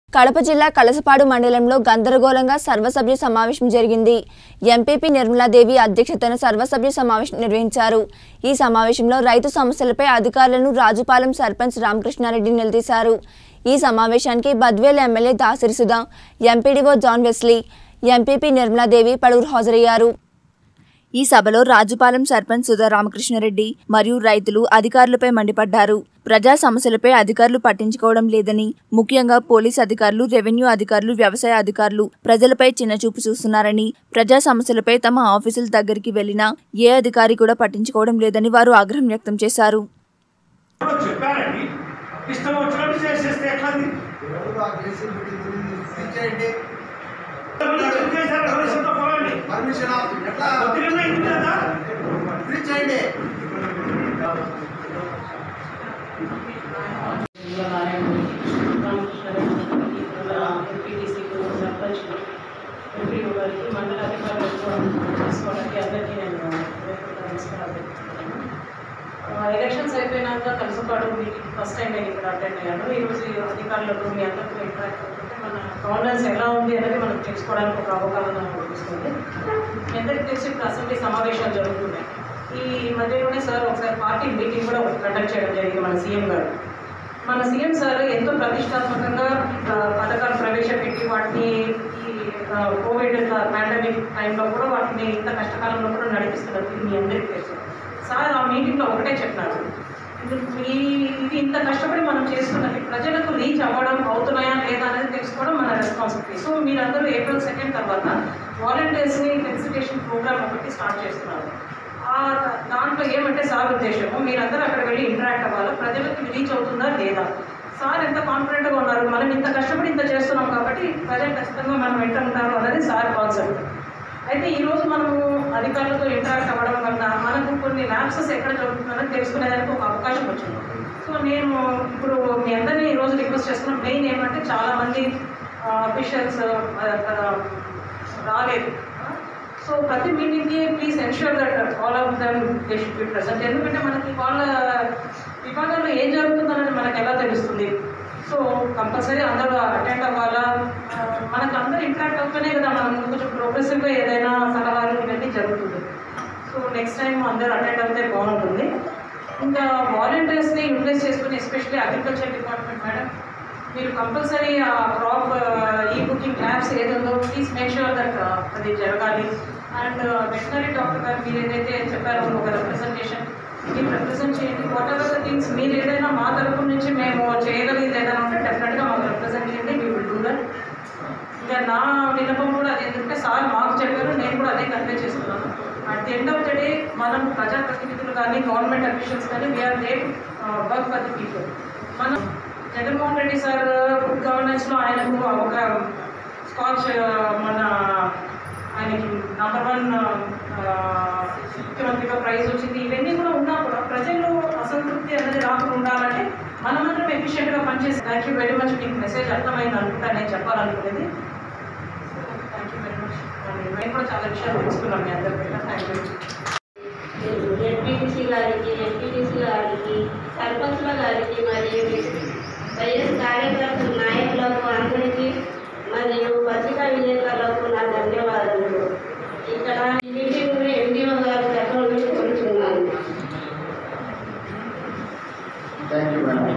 కడప జిల్లా కలసపాడు మండలంలో గందరగోళంగా సర్వసభ్య సమావేశం జరిగింది ఎంపీపీ నిర్మలాదేవి అధ్యక్షతన సర్వసభ్య సమావేశం నిర్వహించారు ఈ సమావేశంలో రైతు సమస్యలపై అధికారులను రాజుపాలెం సర్పంచ్ రామకృష్ణారెడ్డి నిలదీశారు ఈ సమావేశానికి Badvel MLA Dasiri Sudha MPDO John Wesley MPP Nirmala Devi పలువురు హాజరయ్యారు ఈ సభలో రాజుపాలెం సర్పంచ్ సుధా రామకృష్ణారెడ్డి మరియు రైతులు అధికారులపై మండిపడ్డారు ప్రజా సమస్యలపై అధికారులు పట్టించుకోవడం లేదని ముఖ్యంగా పోలీస్ అధికారులు రెవెన్యూ అధికారులు వ్యవసాయ అధికారులు ప్రజలపై చిన్నచూపు చూస్తున్నారని ప్రజా సమస్యలపై తమ ఆఫీసుల దగ్గరికి వెళ్లినా ఏ అధికారి కూడా పట్టించుకోవడం లేదని వారు ఆగ్రహం వ్యక్తం చేశారు ఎవరో చెప్పారండి ఇష్టం వచ్చినట్టు చేసేస్తే ఎట్లాది ఎవరు ఆ కేసు పెట్టింది ఎవరు చేశారు? ఎవరి సొంత పొలాన్ని? పర్మిషన్ ఎట్లా కొద్దిగా ఇంటి లేదా? ఫ్రీ చేయండి ఎంపీటీసీకి సర్పంచ్ ఎంపీఓ గారికి మండల అధికారులకు తీసుకోవడానికి అందరికీ నేను నమస్కారాలు తెలుపుతున్నాను. ఆ, ఎలక్షన్స్ అయిపోయినాక కలుసుపాడు మీటింగ్ ఫస్ట్ టైం నేను ఇక్కడ అటెండ్ అయ్యాను ఈరోజు ఈ అధికారులకు మీ అందరితో ఇంటరాక్ట్ అవుతుంటే మన గవర్నెన్స్ ఎలా ఉంది అనేది మనం తెలుసుకోవడానికి ఒక అవగాహన వస్తుంది మీ అందరికీ తెలిసి ఇప్పుడు అసెంబ్లీ సమావేశాలు జరుగుతున్నాయి ఈ మధ్యలోనే సార్ ఒకసారి పార్టీ మీటింగ్ కూడా ఒకటి కండక్ట్ చేయడం జరిగింది మన సీఎం గారు మన సీఎం సార్ ఎంతో ప్రతిష్టాత్మకంగా ఆ, పథకాలు ప్రవేశపెట్టి వాటిని ఈ ఆ, కోవిడ్ పాండమిక్ టైంలో కూడా వాటిని ఇంత కష్టకాలంలో కూడా నడిపిస్తున్నారు ఇది మీ అందరికీ తెలుసు సార్ ఆ మీటింగ్లో ఒకటే చెప్పినారు ఇది- ఈ ఇది ఇంత కష్టపడి మనం చేస్తున్నది ప్రజలకు రీచ్ అవ్వడం అవుతున్నాయా లేదా అనేది తెలుసుకోవడం మన రెస్పాన్సిబిలిటీ సో మీరందరూ ఏప్రిల్ సెకండ్ తర్వాత వాలంటీర్స్ని ఫెసిలిటేషన్ ప్రోగ్రామ్ ఒకటి స్టార్ట్ చేస్తున్నారు ఆ దాంట్లో ఏమంటే సార్ ఉద్దేశము మీరందరూ అక్కడ వెళ్ళి ఇంటరాక్ట్ అవ్వాలి ప్రజలకు రీచ్ అవుతుందా లేదా సార్ ఎంత కాన్ఫిడెంట్గా ఉన్నారు మనం ఇంత కష్టపడి ఇంత చేస్తున్నాం కాబట్టి ప్రజలు ఖచ్చితంగా మనం వెంట ఉంటారు అన్నది సార్ కాన్సెప్ట్ అయితే ఈరోజు మనము అధికారులతో ఇంటరాక్ట్ అవ్వడం వల్ల మనకు కొన్ని ల్యాబ్సెస్ ఎక్కడ జరుగుతుందని తెలుసుకునేదానికి ఒక అవకాశం వచ్చింది సో నేను ఇప్పుడు మీ అందరినీ ఈరోజు రిక్వెస్ట్ చేస్తున్నాం మెయిన్ ఏమంటే చాలామంది అఫీషియల్స్ రాలేదు సో ప్రతి మీటింగ్కి please ensure that all of them they should be present ఎందుకంటే మనకి వాళ్ళ విభాగంలో ఏం జరుగుతుందనేది మనకు ఎలా తెలుస్తుంది సో కంపల్సరీ అందరూ అటెండ్ అవ్వాలా ఆ, మనకు అందరూ ఇంటరాక్ట్ అవుతూనే కదా మనం కొంచెం ప్రోగ్రెసివ్గా ఏదైనా సలహాలు ఇవన్నీ జరుగుతుంది సో నెక్స్ట్ టైం అందరూ అటెండ్ అవుతే బాగుంటుంది ఇంకా వాలంటీర్స్ని యూటిలైజ్ చేసుకుని ఎస్పెషల్లీ అగ్రికల్చర్ డిపార్ట్మెంట్ మేడం మీరు కంపల్సరీ ఆ క్రాప్ ఈ బుకింగ్ యాప్స్ ఏదో ప్లీజ్ మేక్ షూర్ దట్ అది జరగాలి అండ్ వెటనరీ డాక్టర్ గారు మీరు ఏదైతే చెప్పారో ఒక రిప్రజెంటేషన్ మీరు రిప్రజెంట్ చేయండి వాట్ ఎవర్ ద థింగ్స్ మీరు ఏదైనా మా తరపు నుంచి మేము చేయగలిగేది ఏదైనా ఉంటే డెఫినెట్గా మాకు రిప్రజెంట్ చేయండి వీ విల్ డూ దట్ ఇంకా నా విన్నపం కూడా అది ఎందుకంటే సార్ మాకు చెప్పారు నేను కూడా అదే కన్వే చేస్తున్నాను at the end of the day మనం ప్రజాప్రతినిధులు కానీ గవర్నమెంట్ అఫీషియల్స్ కానీ we are there work for the people మనం జగన్మోహన్ రెడ్డి సార్ గుడ్ గవర్నెన్స్లో ఆయనకు ఒక స్కాచ్ మన ఆయనకి నంబర్ వన్ ముఖ్యమంత్రిగా ప్రైజ్ వచ్చింది ఇవన్నీ కూడా ఉన్నా కూడా ప్రజల్లో అసంతృప్తి అనేది రాకుండా ఉండాలంటే మనమందరం ఎఫిషియెంట్గా పనిచేసి థ్యాంక్ యూ వెరీ మచ్ మీకు మెసేజ్ అర్థమైంది అనుకుంటా నేను చెప్పాలనుకునేది థ్యాంక్ యూ వెరీ మచ్ మేము కూడా చాలా విషయాలు తెలుసుకున్నాం మీ అందరి థ్యాంక్ యూ ఎంపీటీసీ గారికి ఎంపీటీసీ గారికి సర్పంచ్ల గారికి మరియు వైఎస్ కార్యకర్తల నాయకులకు అందరికీ మరియు పత్రికా విలేకరులకు నా ధన్యవాదాలు ఇక్కడ ఈ మీటింగ్ ఎండిఓ గారు దగ్గర నుంచి కోరుతున్నాను థ్యాంక్ యూ మేడం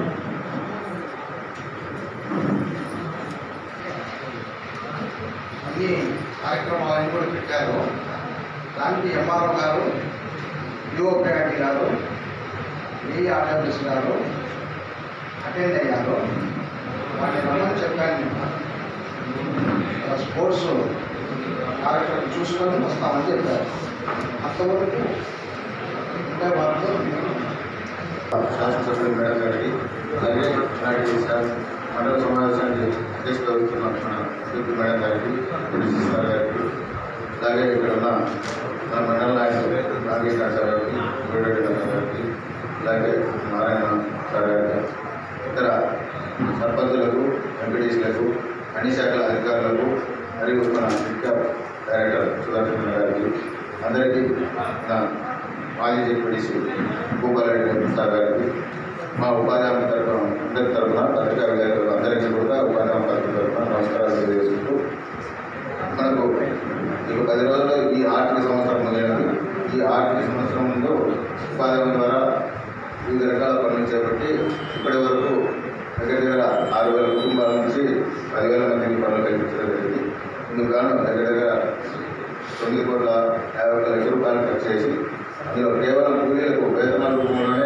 అన్ని కార్యక్రమాలను కూడా పెట్టారు దానికి ఎంఆర్ఓ గారు యువపేటి గారు ఏఆర్డబ్ల్యూస్ గారు అటెండ్ అయ్యారు వాటిని రమ్మని చెప్పాను నేను ఆ స్పోర్ట్స్ కార్యక్రమం చూసుకొని వస్తామని చెప్పారు అంతవరకు ఇంకా వాళ్ళతో నేను శాసనసభ్యులు మేడం గారికి అలాగే నాటి శాసన మండల సమావేశానికి అధ్యక్షత వహిస్తున్న మన స్పీకర్ మేడం గారికి పోలీసు సార్ గారికి అలాగే ఇక్కడ ఉన్న మన మండల నాయకులు నాగేశ్వర సార్ గారికి గోడెడ్డి గారి గారికి అలాగే నారాయణ సార్ గారికి ఇతర సర్పంచులకు ఎంపీటీసీలకు అన్ని శాఖల అధికారులకు మరియు మన ముఖ్య డైరెక్టర్ సుదర్శన్ గారికి అందరికీ నా మాజీ జెడ్పీటీసీ భూపాలరెడ్డి గారి సార్ గారికి మా ఉపాధి హామీ తరఫున అందరి తరఫున పత్రికా విలేకరులు అందరికీ కూడా ఉపాధి హామీ తరఫున ఉపాధి ద్వారా వివిధ రకాల పనులు చేపట్టి ఇప్పటి వరకు దగ్గర దగ్గర ఆరు వేల కుటుంబాల నుంచి పదివేల మందికి పనులు కల్పించడం జరిగింది ఇందుకు గాను దగ్గర దగ్గర తొమ్మిది కోట్ల యాభై ఒక్క లక్షల రూపాయలు ఖర్చు చేసి అందులో కేవలం కూలీలకు వేతనాల రూపంలోనే